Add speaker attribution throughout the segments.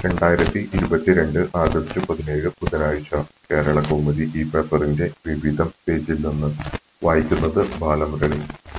Speaker 1: രണ്ടായിരത്തി ഇരുപത്തിരണ്ട് ആഗസ്റ്റ് പതിനേഴ് ബുധനാഴ്ച കേരളകൗമുദി ഈ പേപ്പറിന്റെ വിവിധം പേജിൽ നിന്ന് വായിക്കുന്നത് ബാലമുരളി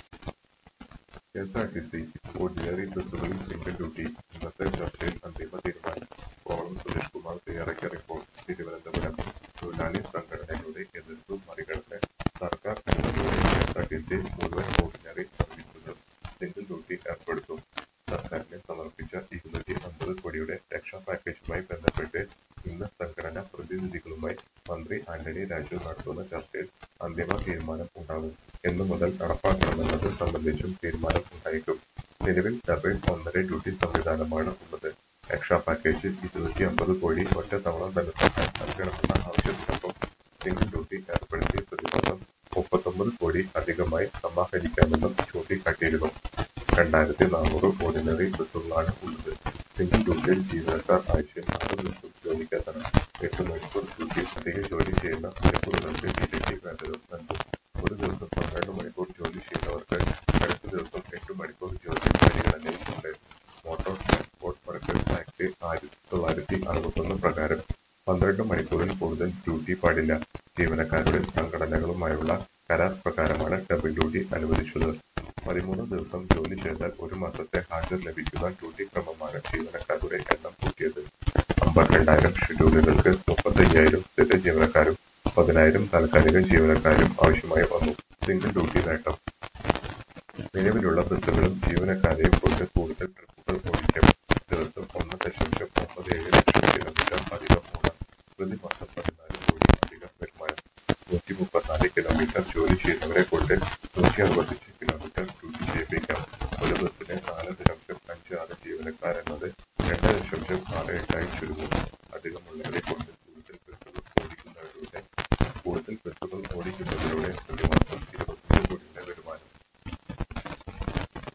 Speaker 1: കെഎസ്ആർടിസി ഓർഡിനറി ബസ്സുകളിൽ സിംഗിൾ ഡ്യൂട്ടി ഇന്നത്തെ ചർച്ചയിൽ അന്തിമ തീരുമാനം കോളം സുരേഷ് കുമാർ തയ്യാറാക്കിയ റിപ്പോർട്ട് തിരുവനന്തപുരം തൊഴിലാളി സംഘടനകളുടെ എതിർപ്പ് മറികടന്ന് സർക്കാർ അനുമതിയോടെ കെഎസ്ആർടിസി മുഴുവൻ ഓർഡിനറി സർവീസുകൾ സിംഗിൾ ഡ്യൂട്ടി ഏർപ്പെടുത്തും സർക്കാരിന് സമർപ്പിച്ച ഇരുന്നൂറ്റി അമ്പത് കോടിയുടെ രക്ഷാ പാക്കേജുമായി ബന്ധപ്പെട്ട് ഇന്ന് സംഘടനാ പ്രതിനിധികളുമായി മന്ത്രി ആന്റണി രാജു നടത്തുന്ന ചർച്ചയിൽ അന്തിമ തീരുമാനം ഉണ്ടാകും എന്നു മുതൽ നടപ്പാക്കണമെന്നത് സംബന്ധിച്ചും തീരുമാനം ഉണ്ടായേക്കും നിലവിൽ ഡബിൾ ഒന്നര ഡ്യൂട്ടി സംവിധാനമാണ് ഉള്ളത് രക്ഷാ പാക്കേജിൽ ഇരുന്നൂറ്റി അമ്പത് കോടി ഒറ്റത്തവണ ധനസഹായം നൽകണമെന്ന ആവശ്യത്തിനൊപ്പം സിംഗിൾ ഡ്യൂട്ടി ഏർപ്പെടുത്തി പ്രതിമാസം മുപ്പത്തൊമ്പത് കോടി അധികമായി സമാഹരിക്കാമെന്നും ചൂണ്ടിക്കാട്ടിയിരുന്നു രണ്ടായിരത്തി നാനൂറ് ഓർഡിനറി ബസ്സുകളാണ് ഉള്ളത് സിംഗിൾ ഡ്യൂട്ടിയിൽ ജീവനക്കാർ ആഴ്ചയിൽ ആറ് ദിവസം ജോലിക്കെത്തണം എട്ട് മണിക്കൂർ ഡ്യൂട്ടി അധിക ജോലി ചെയ്യുന്ന മണിക്കൂറുകൾക്ക് ഇരട്ടി വേതനം നൽകും ഒരു ദിവസം പന്ത്രണ്ട് മണിക്കൂർ ജോലി ചെയ്യുന്നവർക്ക് അടുത്ത ദിവസം എട്ട് മണിക്കൂർ ജോലി പരിഗണനയിലുണ്ട് മോട്ടോർ ട്രാൻസ്പോർട്ട് വർക്കേഴ്സ് ആക്ട് ആയിരത്തി തൊള്ളായിരത്തി അറുപത്തൊന്ന് പ്രകാരം പന്ത്രണ്ട് മണിക്കൂറിൽ കൂടുതൽ ഡ്യൂട്ടി പാടില്ല ജീവനക്കാരുടെ സംഘടനകളുമായുള്ള കരാർ പ്രകാരമാണ് ഡബിൾ ഡ്യൂട്ടി അനുവദിച്ചത് പതിമൂന്ന് ദിവസം ജോലി ചെയ്താൽ ഒരു മാസത്തെ ഹാജർ ലഭിക്കുന്ന ഡ്യൂട്ടി ക്രമമാണ് ജീവനക്കാരുടെ എണ്ണം കൂട്ടിയത് അമ്പത്തിരണ്ടായിരം ഷെഡ്യൂളുകൾക്ക് മുപ്പത്തയ്യായിരം സ്ഥിര ജീവനക്കാരും പതിനായിരം താൽക്കാലിക ജീവനക്കാരും ആവശ്യമായി വന്നു സിംഗിൾ ഡ്യൂട്ടി നേട്ടം നിലവിലുള്ള ബസ്സുകളും ജീവനക്കാരെയും കൊണ്ട് കൂടുതൽ ട്രിപ്പുകൾ ഓടിക്കും ദിവസം ഒന്ന് ദശാംശം ഒമ്പത് ഏഴ് ലക്ഷം കിലോമീറ്റർ അധികം ഓടാം പ്രതിമാസം പതിനാല് കോടി അധികം വരുമാനം നൂറ്റി മുപ്പത്തിനാല് കിലോമീറ്റർ ജോലി ചെയ്യുന്നവരെ കൊണ്ട് നൂറ്റി അറുപത്തിയഞ്ച് കിലോമീറ്റർ ഡ്യൂട്ടി ചെയ്യിപ്പിക്കാം ഒരു ബസ്സിന് നാല് ദശാംശം അഞ്ച് ആറ് ജീവനക്കാരെന്നത് രണ്ട് ദശാംശം ആറ് എട്ടായി ചുരുങ്ങും അധികമുള്ളവരെ കൊണ്ട് കൂടുതൽ ബസ്സുകൾ ഓടിക്കുന്നവരുടെ കൂടുതൽ ബസ്സുകൾ